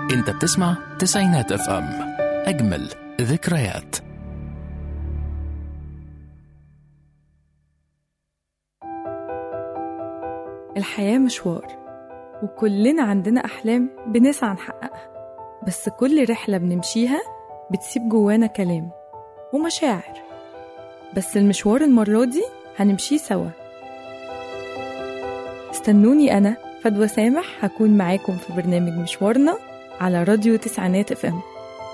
انت بتسمع تسعينات اف ام اجمل ذكريات الحياة مشوار وكلنا عندنا أحلام بنسعى نحققها بس كل رحلة بنمشيها بتسيب جوانا كلام ومشاعر بس المشوار المرة دي هنمشيه سوا استنوني أنا فدوى سامح هكون معاكم في برنامج مشوارنا على راديو تسعينات اف ام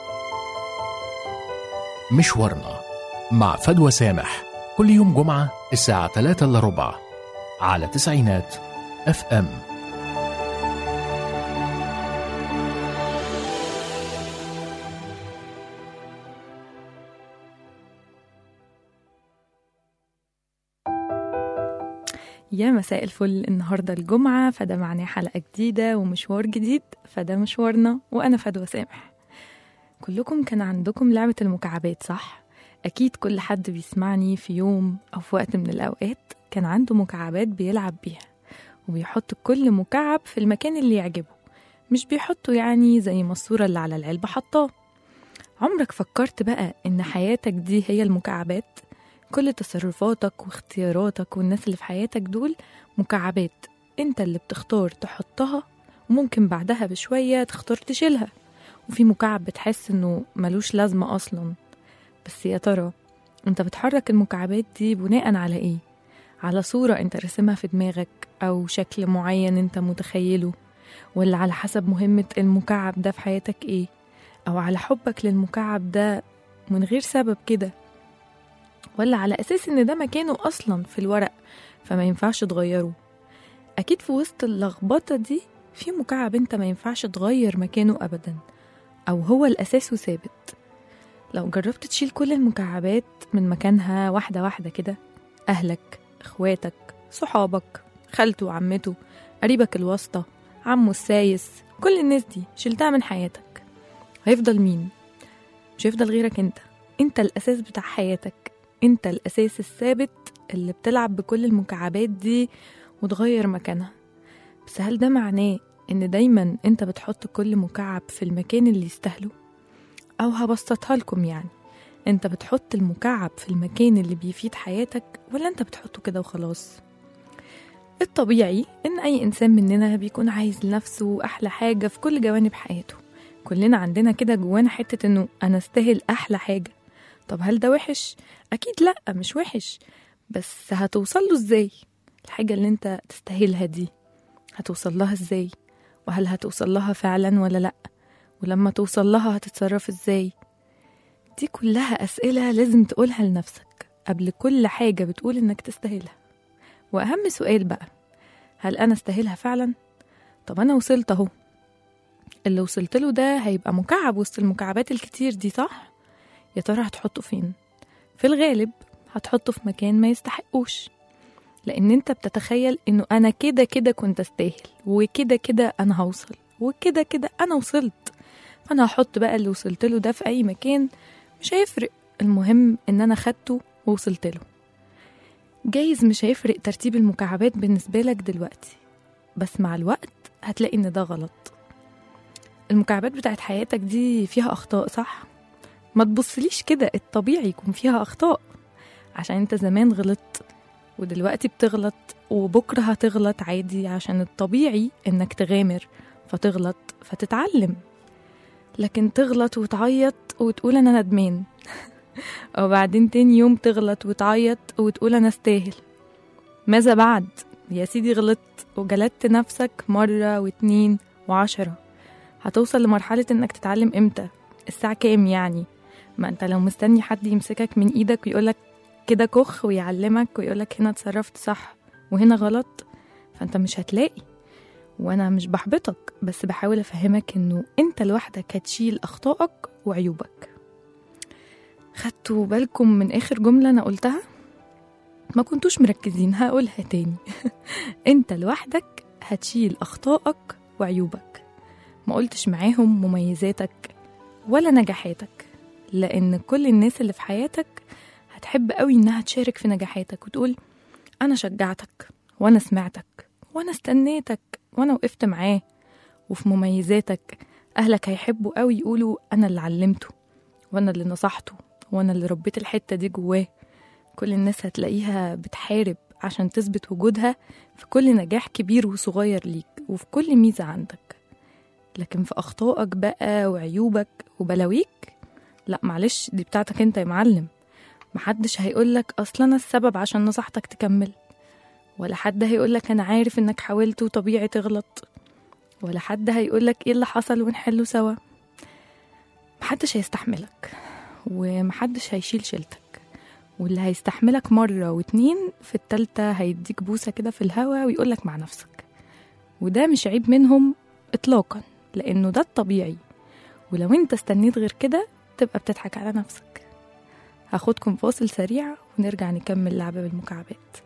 مشوارنا مع فدوى سامح كل يوم جمعة الساعة 3 إلا ربع على تسعينات اف ام يا مساء الفل النهاردة الجمعة فده معناه حلقة جديدة ومشوار جديد فده مشوارنا وأنا فدوى سامح كلكم كان عندكم لعبة المكعبات صح؟ أكيد كل حد بيسمعني في يوم أو في وقت من الأوقات كان عنده مكعبات بيلعب بيها وبيحط كل مكعب في المكان اللي يعجبه مش بيحطه يعني زي ما الصورة اللي على العلبة حطاه عمرك فكرت بقى إن حياتك دي هي المكعبات؟ كل تصرفاتك واختياراتك والناس اللي في حياتك دول مكعبات انت اللي بتختار تحطها وممكن بعدها بشوية تختار تشيلها وفي مكعب بتحس انه ملوش لازمة اصلا بس يا ترى انت بتحرك المكعبات دي بناء على ايه على صورة انت رسمها في دماغك او شكل معين انت متخيله ولا على حسب مهمة المكعب ده في حياتك ايه او على حبك للمكعب ده من غير سبب كده ولا على أساس إن ده مكانه أصلا في الورق فما ينفعش تغيره أكيد في وسط اللخبطة دي في مكعب أنت ما ينفعش تغير مكانه أبدا أو هو الأساس وثابت لو جربت تشيل كل المكعبات من مكانها واحدة واحدة كده أهلك إخواتك صحابك خالته وعمته قريبك الواسطة عمه السايس كل الناس دي شلتها من حياتك هيفضل مين؟ مش هيفضل غيرك انت انت الأساس بتاع حياتك انت الاساس الثابت اللي بتلعب بكل المكعبات دي وتغير مكانها بس هل ده معناه ان دايما انت بتحط كل مكعب في المكان اللي يستاهله او هبسطها لكم يعني انت بتحط المكعب في المكان اللي بيفيد حياتك ولا انت بتحطه كده وخلاص الطبيعي ان اي انسان مننا بيكون عايز لنفسه احلى حاجه في كل جوانب حياته كلنا عندنا كده جوانا حته انه انا استاهل احلى حاجه طب هل ده وحش اكيد لا مش وحش بس هتوصل له ازاي الحاجه اللي انت تستاهلها دي هتوصل لها ازاي وهل هتوصل لها فعلا ولا لا ولما توصل لها هتتصرف ازاي دي كلها اسئله لازم تقولها لنفسك قبل كل حاجه بتقول انك تستاهلها واهم سؤال بقى هل انا استاهلها فعلا طب انا وصلت اهو اللي وصلت له ده هيبقى مكعب وسط المكعبات الكتير دي صح يا ترى هتحطه فين في الغالب هتحطه في مكان ما يستحقوش لان انت بتتخيل انه انا كده كده كنت استاهل وكده كده انا هوصل وكده كده انا وصلت فانا هحط بقى اللي وصلت له ده في اي مكان مش هيفرق المهم ان انا خدته ووصلت له جايز مش هيفرق ترتيب المكعبات بالنسبة لك دلوقتي بس مع الوقت هتلاقي ان ده غلط المكعبات بتاعت حياتك دي فيها اخطاء صح ما تبصليش كده الطبيعي يكون فيها أخطاء عشان انت زمان غلطت ودلوقتي بتغلط وبكرة هتغلط عادي عشان الطبيعي انك تغامر فتغلط فتتعلم لكن تغلط وتعيط وتقول انا ندمان وبعدين تاني يوم تغلط وتعيط وتقول انا استاهل ماذا بعد يا سيدي غلطت وجلدت نفسك مرة واتنين وعشرة هتوصل لمرحلة انك تتعلم امتى الساعة كام يعني ما انت لو مستني حد يمسكك من ايدك ويقولك كده كخ ويعلمك ويقولك هنا اتصرفت صح وهنا غلط فانت مش هتلاقي وانا مش بحبطك بس بحاول افهمك انه انت لوحدك هتشيل اخطائك وعيوبك خدتوا بالكم من اخر جملة انا قلتها ما كنتوش مركزين هقولها تاني انت لوحدك هتشيل اخطائك وعيوبك ما قلتش معاهم مميزاتك ولا نجاحاتك لأن كل الناس اللي في حياتك هتحب قوي إنها تشارك في نجاحاتك وتقول أنا شجعتك وأنا سمعتك وأنا استنيتك وأنا وقفت معاه وفي مميزاتك أهلك هيحبوا قوي يقولوا أنا اللي علمته وأنا اللي نصحته وأنا اللي ربيت الحتة دي جواه كل الناس هتلاقيها بتحارب عشان تثبت وجودها في كل نجاح كبير وصغير ليك وفي كل ميزة عندك لكن في أخطائك بقى وعيوبك وبلاويك لا معلش دي بتاعتك انت يا معلم محدش هيقولك أصلا أنا السبب عشان نصحتك تكمل ولا حد هيقولك أنا عارف إنك حاولت وطبيعي تغلط ولا حد هيقولك إيه اللي حصل ونحله سوا محدش هيستحملك ومحدش هيشيل شيلتك واللي هيستحملك مرة واتنين في التالتة هيديك بوسة كده في الهوا ويقولك مع نفسك وده مش عيب منهم إطلاقا لأنه ده الطبيعي ولو انت استنيت غير كده تبقى بتضحك على نفسك هاخدكم فاصل سريع ونرجع نكمل لعبة بالمكعبات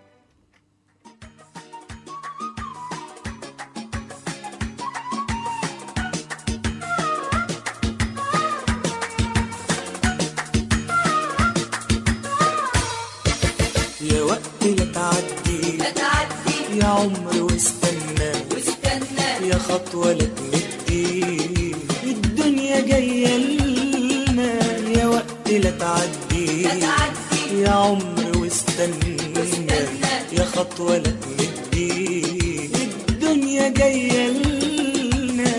يا وقت لا تعدي لا تعدي يا عمر واستنى واستنى يا خطوة لا تمدي الدنيا جاية لنا يا وقت لا تعدي لا تعدي يا عمر واستنى واستنى. يا خطوة لا تمدي الدنيا جاية لنا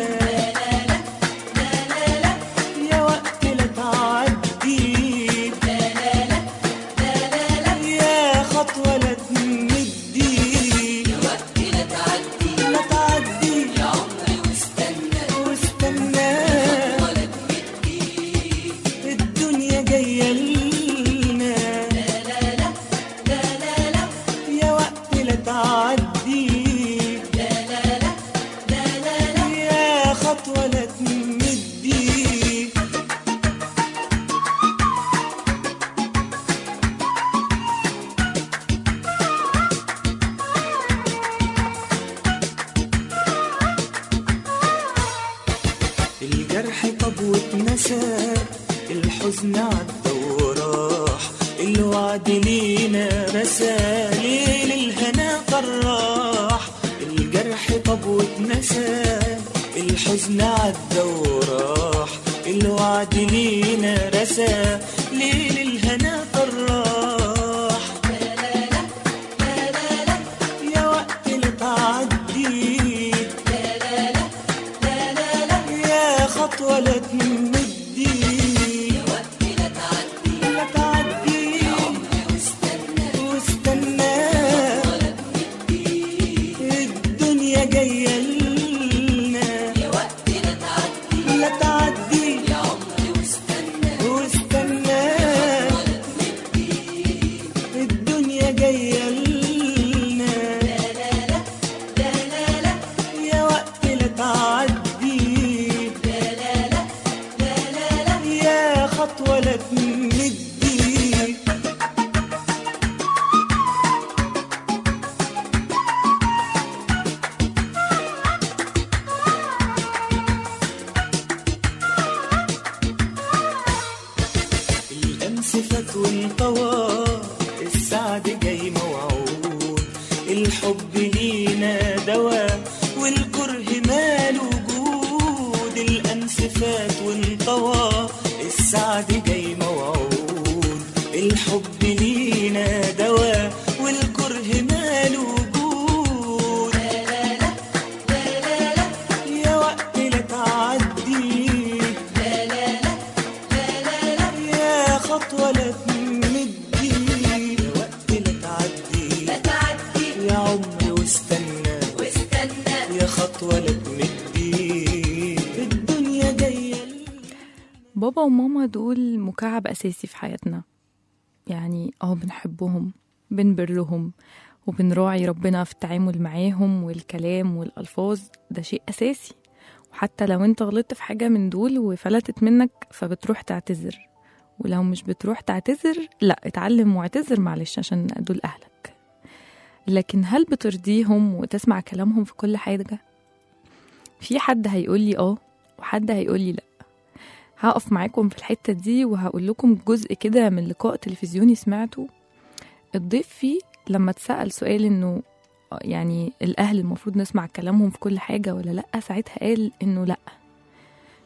يا وقت لا تعدي يا خطوة لا تمدي وقت لا تعدي لا تعدي يا عمري واستنى واستنى ولا تمدي الدنيا جاية لنا يا وقت لا تعدي يا خطوة لا تمدي الجرح طب واتنسى الحزن عدى وراح الوعد لينا رسى ليل الهنا طراح الجرح طب واتنسى الحزن عدى وراح الوعد لينا رسى ليل الهنا طراح يا وقت لا تعدي يا خطوة لا تمدي وقت لا تعدي لا تعدي يا عمري واستنى واستنى ولا تمدي الدنيا جاية لنا يا وقت لا تعدي لا تعدي يا عمري واستنى واستنى ولا تمدي الدنيا جاية لنا يا وقت لا تعدي يا خطوة لا تمدي الأمس فات وانطوى السعد جاي موعود الحب لينا دواء والكره ماله وجود الأمس فات وانطوى السعد جاي موعود الحب لينا دواء والكره ماله وجود يا وقت لا تعدي يا خطوة لا تمدي يا وقت لا تعدي لا تعدي يا عمري واستنى واستنى يا خطوة لا تمدي الدنيا جاية بابا وماما دول مكعب أساسي في حياتنا يعني اه بنحبهم بنبرهم وبنراعي ربنا في التعامل معاهم والكلام والألفاظ ده شيء أساسي وحتى لو انت غلطت في حاجة من دول وفلتت منك فبتروح تعتذر ولو مش بتروح تعتذر لا اتعلم واعتذر معلش عشان دول أهلك لكن هل بترضيهم وتسمع كلامهم في كل حاجة؟ في حد هيقولي اه وحد هيقولي لا هقف معاكم في الحتة دي وهقول لكم جزء كده من لقاء تلفزيوني سمعته الضيف فيه لما اتسأل سؤال انه يعني الأهل المفروض نسمع كلامهم في كل حاجة ولا لأ ساعتها قال انه لأ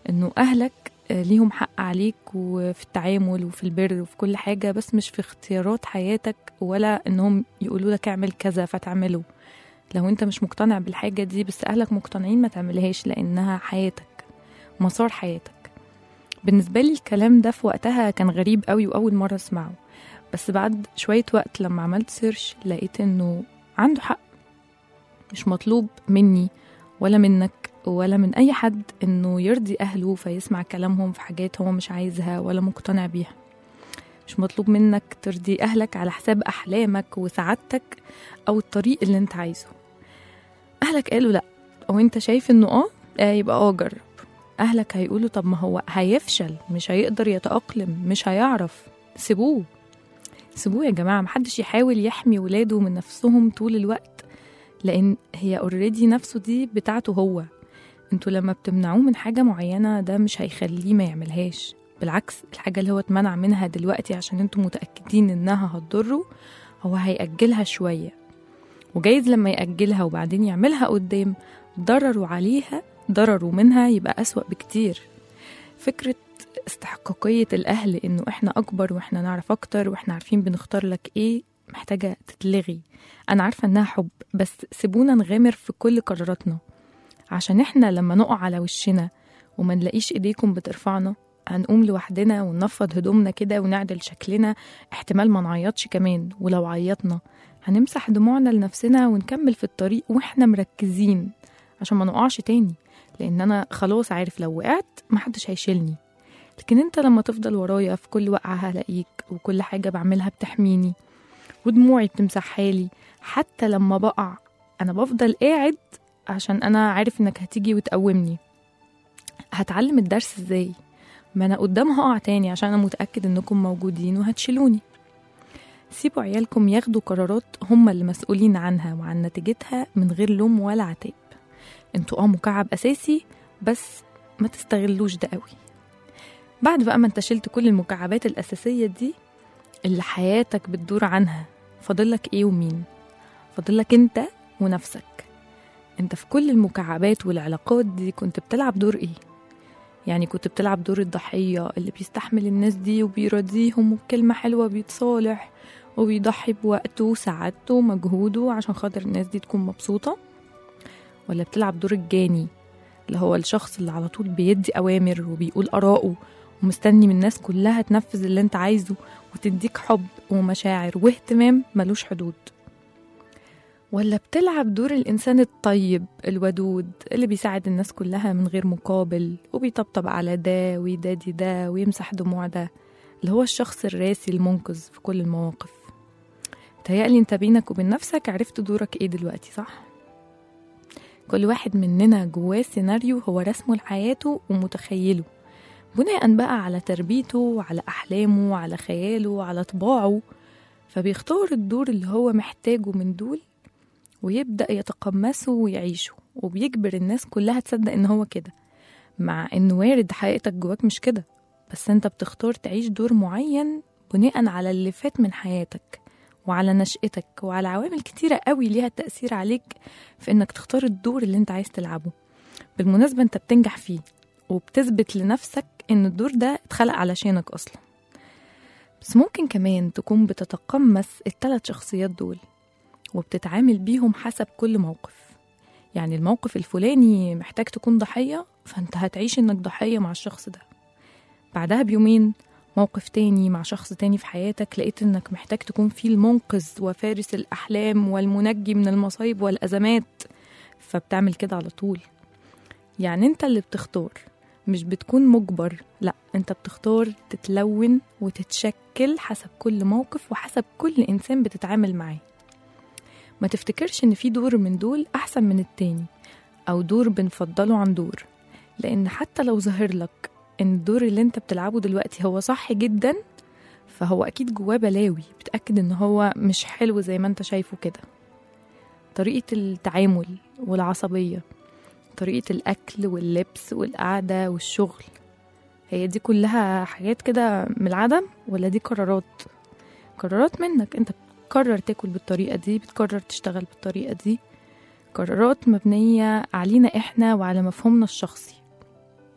انه اهلك آه، ليهم حق عليك وفي التعامل وفي البر وفي كل حاجة بس مش في اختيارات حياتك ولا انهم يقولوا لك اعمل كذا فتعمله لو انت مش مقتنع بالحاجة دي بس اهلك مقتنعين ما تعملهاش لانها حياتك مسار حياتك بالنسبة لي الكلام ده في وقتها كان غريب قوي واول مرة اسمعه بس بعد شوية وقت لما عملت سيرش لقيت انه عنده حق مش مطلوب مني ولا منك ولا من أي حد إنه يرضي أهله فيسمع كلامهم في حاجات هو مش عايزها ولا مقتنع بيها مش مطلوب منك ترضي أهلك على حساب أحلامك وسعادتك أو الطريق اللي أنت عايزه أهلك قالوا لأ أو أنت شايف إنه آه آه يبقى آه جرب أهلك هيقولوا طب ما هو هيفشل مش هيقدر يتأقلم مش هيعرف سيبوه سيبوه يا جماعة محدش يحاول يحمي ولاده من نفسهم طول الوقت لأن هي اوريدي نفسه دي بتاعته هو انتوا لما بتمنعوه من حاجة معينة ده مش هيخليه ما يعملهاش بالعكس الحاجة اللي هو اتمنع منها دلوقتي عشان انتوا متأكدين انها هتضره هو هيأجلها شوية وجايز لما يأجلها وبعدين يعملها قدام ضرروا عليها ضرروا منها يبقى أسوأ بكتير فكرة استحقاقية الأهل إنه إحنا أكبر وإحنا نعرف أكتر وإحنا عارفين بنختار لك إيه محتاجة تتلغي أنا عارفة إنها حب بس سيبونا نغامر في كل قراراتنا عشان إحنا لما نقع على وشنا وما نلاقيش إيديكم بترفعنا هنقوم لوحدنا وننفض هدومنا كده ونعدل شكلنا احتمال ما نعيطش كمان ولو عيطنا هنمسح دموعنا لنفسنا ونكمل في الطريق واحنا مركزين عشان ما نقعش تاني لان انا خلاص عارف لو وقعت محدش هيشيلني لكن انت لما تفضل ورايا في كل وقعة هلاقيك وكل حاجة بعملها بتحميني ودموعي بتمسحها لي حتى لما بقع انا بفضل قاعد عشان انا عارف انك هتيجي وتقومني هتعلم الدرس ازاي ما انا قدام هقع تاني عشان انا متأكد انكم موجودين وهتشيلوني سيبوا عيالكم ياخدوا قرارات هم اللي مسؤولين عنها وعن نتيجتها من غير لوم ولا عتاب انتوا اه مكعب اساسي بس ما تستغلوش ده قوي بعد بقى ما انت شلت كل المكعبات الاساسيه دي اللي حياتك بتدور عنها فاضلك ايه ومين فاضلك انت ونفسك انت في كل المكعبات والعلاقات دي كنت بتلعب دور ايه يعني كنت بتلعب دور الضحية اللي بيستحمل الناس دي وبيرضيهم وبكلمة حلوة بيتصالح وبيضحي بوقته وسعادته ومجهوده عشان خاطر الناس دي تكون مبسوطة ولا بتلعب دور الجاني اللي هو الشخص اللي على طول بيدي أوامر وبيقول آراءه ومستني من الناس كلها تنفذ اللي انت عايزه وتديك حب ومشاعر واهتمام ملوش حدود ولا بتلعب دور الإنسان الطيب الودود اللي بيساعد الناس كلها من غير مقابل وبيطبطب على ده ويدادي ده ويمسح دموع ده اللي هو الشخص الراسي المنقذ في كل المواقف تهيألي انت بينك وبين نفسك عرفت دورك ايه دلوقتي صح؟ كل واحد مننا جواه سيناريو هو رسمه لحياته ومتخيله بناء بقى على تربيته وعلى أحلامه وعلى خياله وعلى طباعه فبيختار الدور اللي هو محتاجه من دول ويبدأ يتقمصه ويعيشه وبيجبر الناس كلها تصدق إن هو كده مع إن وارد حقيقتك جواك مش كده بس أنت بتختار تعيش دور معين بناء على اللي فات من حياتك وعلى نشأتك وعلى عوامل كتيرة قوي ليها تأثير عليك في إنك تختار الدور اللي أنت عايز تلعبه بالمناسبة أنت بتنجح فيه وبتثبت لنفسك إن الدور ده اتخلق علشانك أصلا بس ممكن كمان تكون بتتقمص الثلاث شخصيات دول وبتتعامل بيهم حسب كل موقف يعني الموقف الفلاني محتاج تكون ضحية فأنت هتعيش إنك ضحية مع الشخص ده بعدها بيومين موقف تاني مع شخص تاني في حياتك لقيت إنك محتاج تكون فيه المنقذ وفارس الأحلام والمنجي من المصايب والأزمات فبتعمل كده على طول يعني أنت اللي بتختار مش بتكون مجبر لا أنت بتختار تتلون وتتشكل حسب كل موقف وحسب كل إنسان بتتعامل معاه ما تفتكرش ان في دور من دول احسن من التاني او دور بنفضله عن دور لان حتى لو ظاهر لك ان الدور اللي انت بتلعبه دلوقتي هو صح جدا فهو اكيد جواه بلاوي بتاكد ان هو مش حلو زي ما انت شايفه كده طريقه التعامل والعصبيه طريقه الاكل واللبس والقعده والشغل هي دي كلها حاجات كده من العدم ولا دي قرارات قرارات منك انت بتقرر تاكل بالطريقة دي بتقرر تشتغل بالطريقة دي قرارات مبنية علينا احنا وعلى مفهومنا الشخصي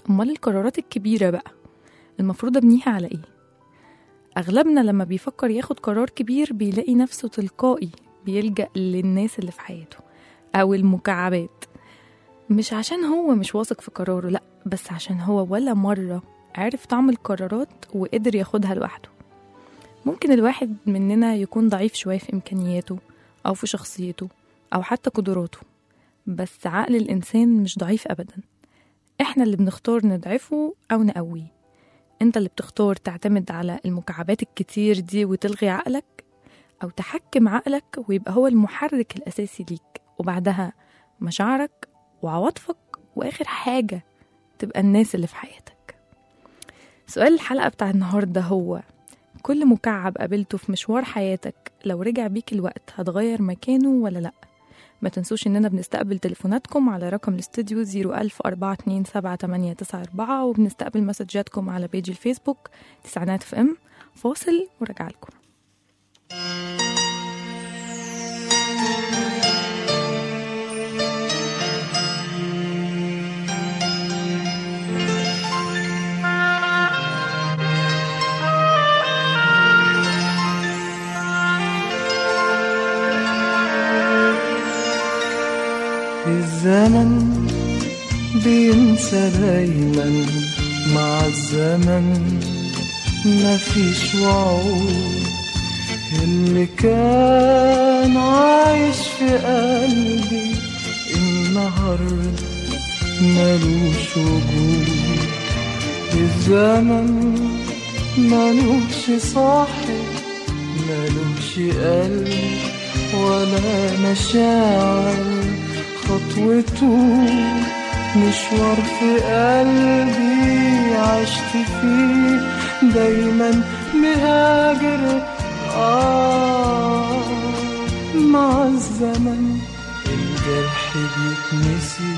أمال القرارات الكبيرة بقى المفروض أبنيها على إيه؟ أغلبنا لما بيفكر ياخد قرار كبير بيلاقي نفسه تلقائي بيلجأ للناس اللي في حياته أو المكعبات مش عشان هو مش واثق في قراره لأ بس عشان هو ولا مرة عرف طعم القرارات وقدر ياخدها لوحده ممكن الواحد مننا يكون ضعيف شوية في إمكانياته أو في شخصيته أو حتى قدراته بس عقل الإنسان مش ضعيف أبدا إحنا اللي بنختار نضعفه أو نقويه أنت اللي بتختار تعتمد على المكعبات الكتير دي وتلغي عقلك أو تحكم عقلك ويبقى هو المحرك الأساسي ليك وبعدها مشاعرك وعواطفك وآخر حاجة تبقى الناس اللي في حياتك سؤال الحلقة بتاع النهاردة هو كل مكعب قابلته في مشوار حياتك لو رجع بيك الوقت هتغير مكانه ولا لأ ما تنسوش إننا بنستقبل تليفوناتكم على رقم الاستوديو 010427894 وبنستقبل مسجاتكم على بيج الفيسبوك تسعينات في ام فاصل وراجع لكم الزمن بينسى دايما مع الزمن مفيش وعود اللي كان عايش في قلبي النهارده ملوش وجود الزمن ملوش صاحب ملوش قلب ولا مشاعر خطوته مشوار في قلبي عشت فيه دايما مهاجر آه مع الزمن الجرح بيتنسي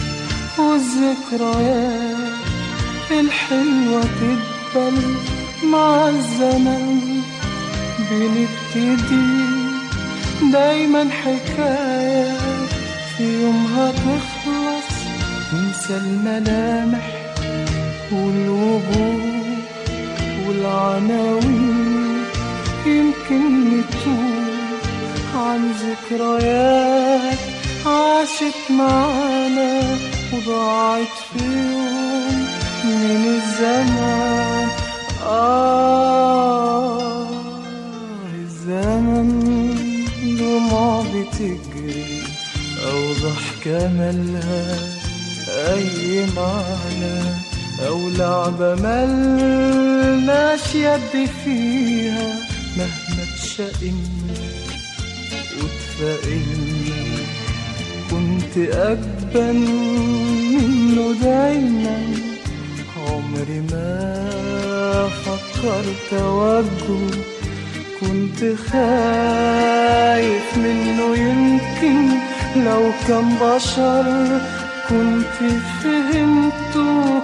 والذكريات الحلوة تتبل مع الزمن بنبتدي دايما حكاية في يومها تخلص ننسى الملامح والوجوه والعناوين يمكن نتوه عن ذكريات عاشت معانا وضاعت في يوم من الزمان آه الزمن دموع بتجري أو ضحكة ملها أي معنى أو لعبة ملناش يد فيها مهما تشقنا وتفائلنا كنت أجبن منه دايما عمري ما فكرت أوجه كنت خايف منه يمكن لو كان بشر كنت فهمته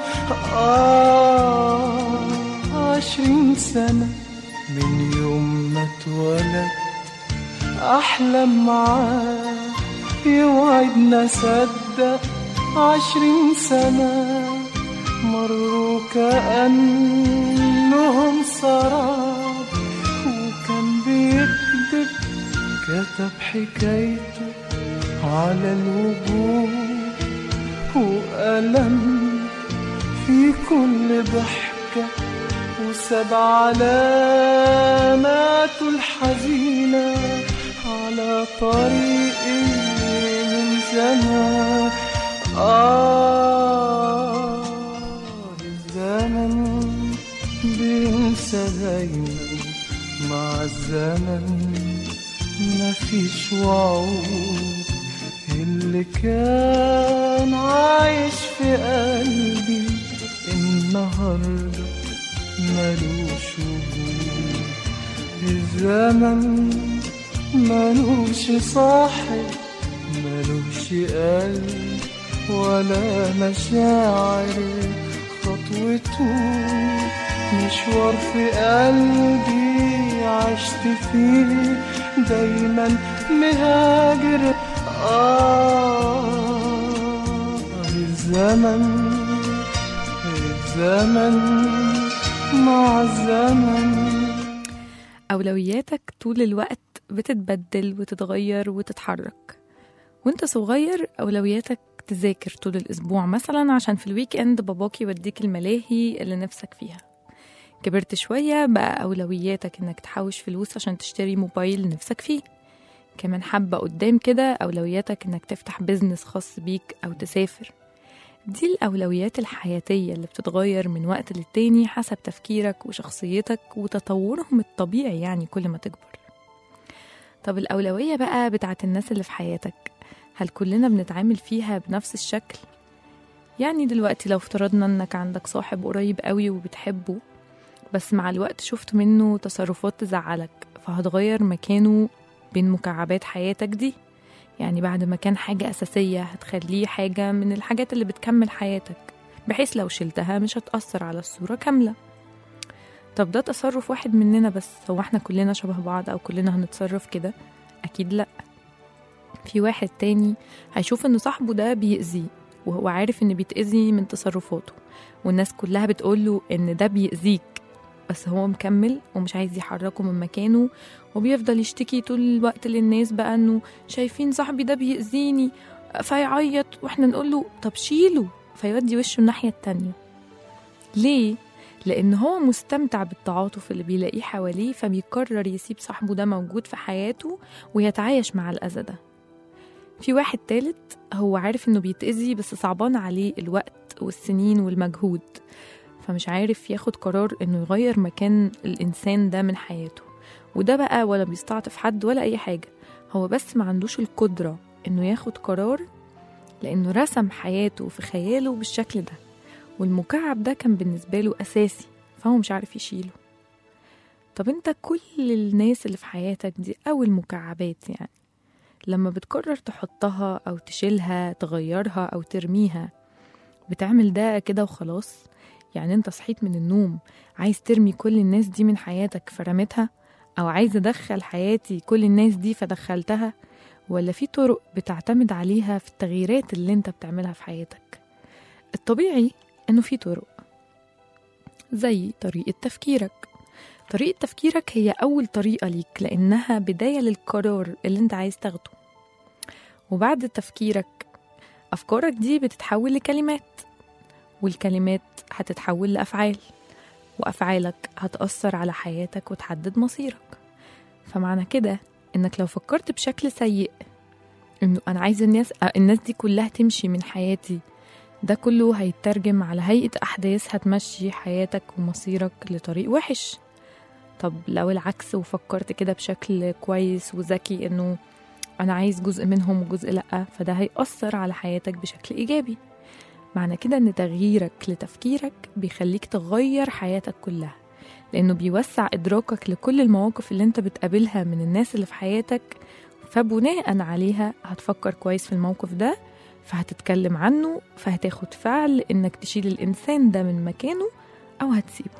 آه عشرين سنة من يوم ما اتولد أحلم معاه يوعدنا صدق عشرين سنة مروا كأنهم سراب وكان بيكذب كتب حكايته على الوجوه وألم في كل ضحكة وساب علاماته الحزينة على طريقي من زمان آه الزمن بينسى دايما مع الزمن مفيش وعود اللي كان عايش في قلبي النهارده ملوش وجود الزمن ملوش صاحب ملوش قلب ولا مشاعر خطوته مشوار في قلبي عشت فيه دايما مهاجر آه الزمن الزمن مع الزمن أولوياتك طول الوقت بتتبدل وتتغير وتتحرك وانت صغير أولوياتك تذاكر طول الأسبوع مثلا عشان في الويك اند باباك يوديك الملاهي اللي نفسك فيها كبرت شوية بقى أولوياتك إنك تحوش فلوس عشان تشتري موبايل نفسك فيه كمان حبة قدام كده أولوياتك إنك تفتح بيزنس خاص بيك أو تسافر دي الأولويات الحياتية اللي بتتغير من وقت للتاني حسب تفكيرك وشخصيتك وتطورهم الطبيعي يعني كل ما تكبر طب الأولوية بقى بتاعت الناس اللي في حياتك هل كلنا بنتعامل فيها بنفس الشكل؟ يعني دلوقتي لو افترضنا انك عندك صاحب قريب قوي وبتحبه بس مع الوقت شفت منه تصرفات تزعلك فهتغير مكانه بين مكعبات حياتك دي يعني بعد ما كان حاجة أساسية هتخليه حاجة من الحاجات اللي بتكمل حياتك بحيث لو شلتها مش هتأثر على الصورة كاملة طب ده تصرف واحد مننا بس هو احنا كلنا شبه بعض أو كلنا هنتصرف كده أكيد لأ في واحد تاني هيشوف إن صاحبه ده بيأذيه وهو عارف إن بيتأذي من تصرفاته والناس كلها بتقوله إن ده بيأذيك بس هو مكمل ومش عايز يحركه من مكانه وبيفضل يشتكي طول الوقت للناس بقى انه شايفين صاحبي ده بيأذيني فيعيط واحنا نقول له طب شيله فيودي وشه الناحية التانية ليه؟ لأن هو مستمتع بالتعاطف اللي بيلاقيه حواليه فبيقرر يسيب صاحبه ده موجود في حياته ويتعايش مع الأذى ده في واحد تالت هو عارف انه بيتأذي بس صعبان عليه الوقت والسنين والمجهود فمش عارف ياخد قرار انه يغير مكان الإنسان ده من حياته وده بقى ولا بيستعطف حد ولا أي حاجة هو بس ما عندوش القدرة إنه ياخد قرار لأنه رسم حياته في خياله بالشكل ده والمكعب ده كان بالنسبة له أساسي فهو مش عارف يشيله طب انت كل الناس اللي في حياتك دي أو المكعبات يعني لما بتقرر تحطها أو تشيلها تغيرها أو ترميها بتعمل ده كده وخلاص يعني انت صحيت من النوم عايز ترمي كل الناس دي من حياتك فرمتها أو عايز أدخل حياتي كل الناس دي فدخلتها ولا في طرق بتعتمد عليها في التغييرات اللي انت بتعملها في حياتك الطبيعي انه في طرق زي طريقة تفكيرك طريقة تفكيرك هي أول طريقة ليك لأنها بداية للقرار اللي انت عايز تاخده وبعد تفكيرك أفكارك دي بتتحول لكلمات والكلمات هتتحول لأفعال وأفعالك هتأثر على حياتك وتحدد مصيرك فمعنى كده إنك لو فكرت بشكل سيء إنه أنا عايز الناس الناس دي كلها تمشي من حياتي ده كله هيترجم على هيئة أحداث هتمشي حياتك ومصيرك لطريق وحش طب لو العكس وفكرت كده بشكل كويس وذكي إنه أنا عايز جزء منهم وجزء لأ فده هيأثر على حياتك بشكل إيجابي معنى كده ان تغييرك لتفكيرك بيخليك تغير حياتك كلها لانه بيوسع ادراكك لكل المواقف اللي انت بتقابلها من الناس اللي في حياتك فبناء عليها هتفكر كويس في الموقف ده فهتتكلم عنه فهتاخد فعل انك تشيل الانسان ده من مكانه او هتسيبه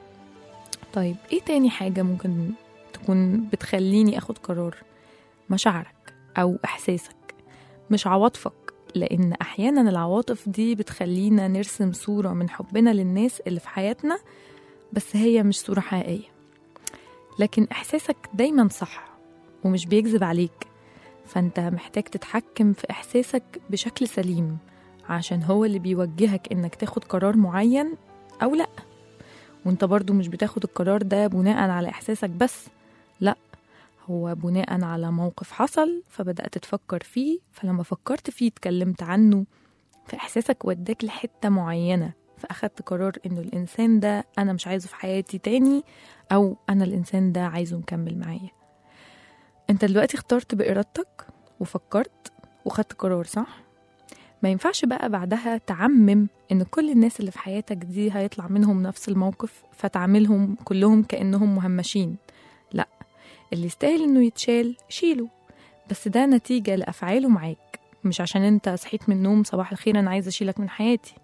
طيب ايه تاني حاجة ممكن تكون بتخليني اخد قرار مشاعرك او احساسك مش عواطفك لأن أحيانا العواطف دي بتخلينا نرسم صورة من حبنا للناس اللي في حياتنا بس هي مش صورة حقيقية لكن إحساسك دايما صح ومش بيكذب عليك فأنت محتاج تتحكم في إحساسك بشكل سليم عشان هو اللي بيوجهك إنك تاخد قرار معين أو لأ وانت برضو مش بتاخد القرار ده بناء على إحساسك بس لأ هو بناء على موقف حصل فبدأت تفكر فيه فلما فكرت فيه اتكلمت عنه فإحساسك وداك لحتة معينة فأخدت قرار إنه الإنسان ده أنا مش عايزه في حياتي تاني أو أنا الإنسان ده عايزه مكمل معايا أنت دلوقتي اخترت بإرادتك وفكرت وخدت قرار صح؟ ما ينفعش بقى بعدها تعمم إن كل الناس اللي في حياتك دي هيطلع منهم نفس الموقف فتعاملهم كلهم كأنهم مهمشين لأ اللي يستاهل انه يتشال شيله بس ده نتيجة لأفعاله معاك مش عشان انت صحيت من النوم صباح الخير انا عايزة اشيلك من حياتي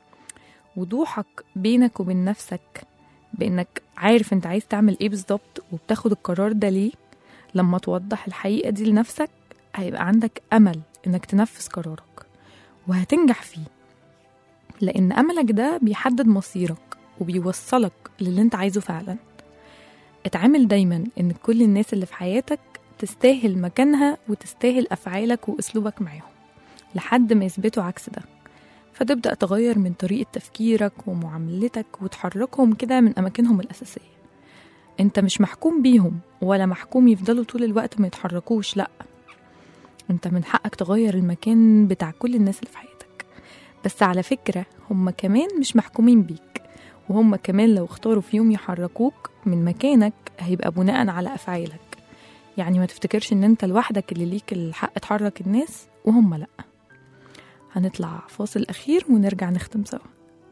وضوحك بينك وبين نفسك بانك عارف انت عايز تعمل ايه بالظبط وبتاخد القرار ده ليه لما توضح الحقيقة دي لنفسك هيبقى عندك أمل انك تنفذ قرارك وهتنجح فيه لأن أملك ده بيحدد مصيرك وبيوصلك للي انت عايزه فعلا اتعامل دايما ان كل الناس اللي في حياتك تستاهل مكانها وتستاهل أفعالك وأسلوبك معاهم لحد ما يثبتوا عكس ده فتبدأ تغير من طريقة تفكيرك ومعاملتك وتحركهم كده من أماكنهم الأساسية انت مش محكوم بيهم ولا محكوم يفضلوا طول الوقت ما يتحركوش لأ انت من حقك تغير المكان بتاع كل الناس اللي في حياتك بس على فكرة هم كمان مش محكومين بيك وهم كمان لو اختاروا في يوم يحركوك من مكانك هيبقى بناء على أفعالك يعني ما تفتكرش ان انت لوحدك اللي ليك الحق تحرك الناس وهم لأ هنطلع فاصل أخير ونرجع نختم سوا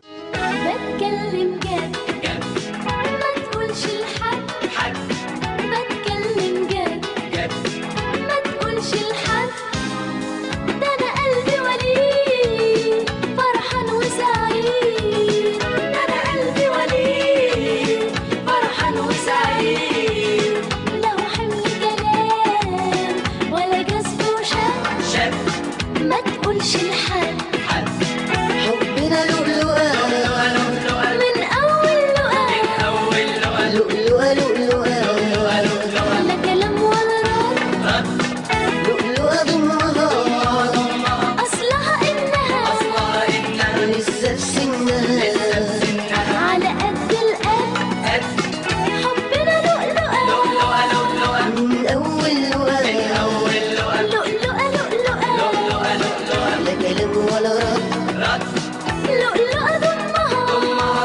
بتكلم جد ما تقولش لحد بتكلم جد ما تقولش لحد ده انا قلبي وليد فرحان وسعيد ده انا قلبي وليد فرحان وسعيد لو حمل كلام ولا جذب وشك ما تقولش لحد حبنا لؤلؤة من اول لقاء لؤلؤة لؤلؤة لا كلام ولا رد لؤلؤة ضمها اصلها انها لسه في سنها على قد القد حبنا لؤلؤة من أول لؤلؤة لؤلؤة لؤلؤة لا كلام ولا رد لؤلؤة ضمها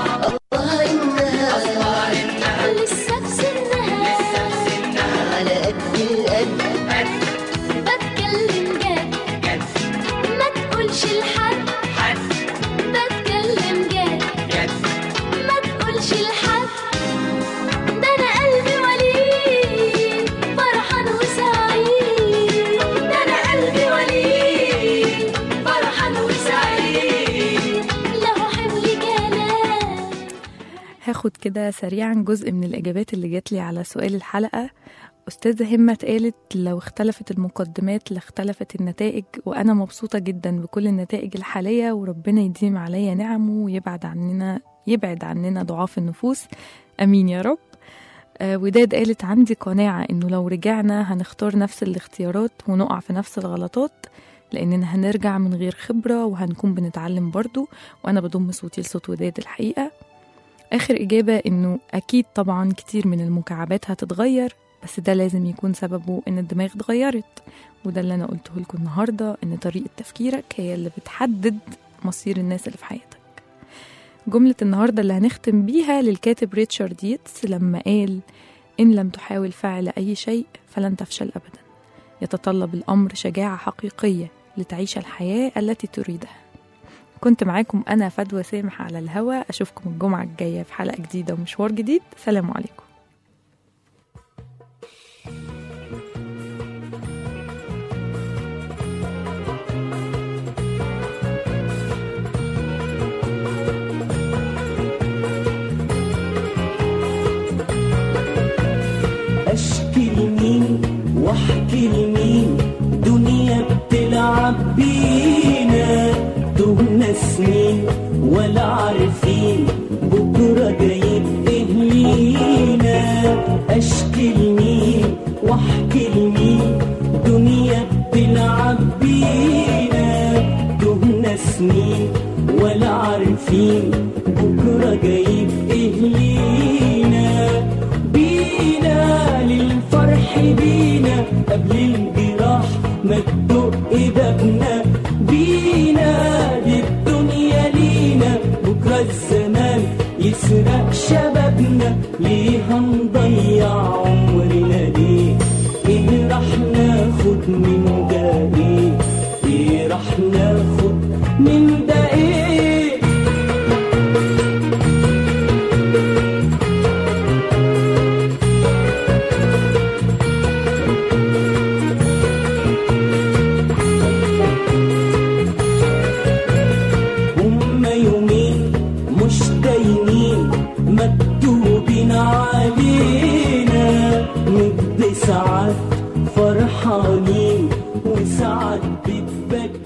الله إنها لسه في سنها على قد القد بتكلم جد ما تقولش لحد بتكلم جد ما تقولش لحد ده انا قلبي وليد فرحان وسعيد ده انا قلبي وليد فرحان وسعيد له حمل كلام هاخد كده سريعا جزء من الإجابات اللي جات لي على سؤال الحلقة أستاذة همة قالت لو اختلفت المقدمات لاختلفت النتائج وأنا مبسوطة جدا بكل النتائج الحالية وربنا يديم عليا نعمه ويبعد عننا يبعد عننا ضعاف النفوس أمين يا رب آه، وداد قالت عندي قناعة إنه لو رجعنا هنختار نفس الاختيارات ونقع في نفس الغلطات لأننا هنرجع من غير خبرة وهنكون بنتعلم برضو وأنا بضم صوتي لصوت وداد الحقيقة آخر إجابة إنه أكيد طبعا كتير من المكعبات هتتغير بس ده لازم يكون سببه إن الدماغ اتغيرت وده اللي أنا قلته لكم النهاردة إن طريقة تفكيرك هي اللي بتحدد مصير الناس اللي في حياتك جملة النهاردة اللي هنختم بيها للكاتب ريتشارد ييتس لما قال إن لم تحاول فعل أي شيء فلن تفشل أبدا يتطلب الأمر شجاعة حقيقية لتعيش الحياة التي تريدها كنت معاكم أنا فدوى سامح على الهوا أشوفكم الجمعة الجاية في حلقة جديدة ومشوار جديد سلام عليكم اشكي لمين واحكي لمين دنيا بتلعب بينا تهنا سنين ولا عارفين بكره جايب ايه لينا اشكي لمين واحكي لمين دنيا بتلعب بينا تهنا سنين ولا عارفين بكره جايب ايه لينا بينا للفرح بينا قبل الجراح ما تدق بابنا بينا للدنيا لينا بكرة الزمان يسرق شبابنا ليه هنضيع عمرنا ليه ايه راح ناخد من ده ايه ايه راح ناخد من ده ايه هما يومين مش دايمين مكتوبين علينا نقضي ساعات فرحانين وساعات بتبكي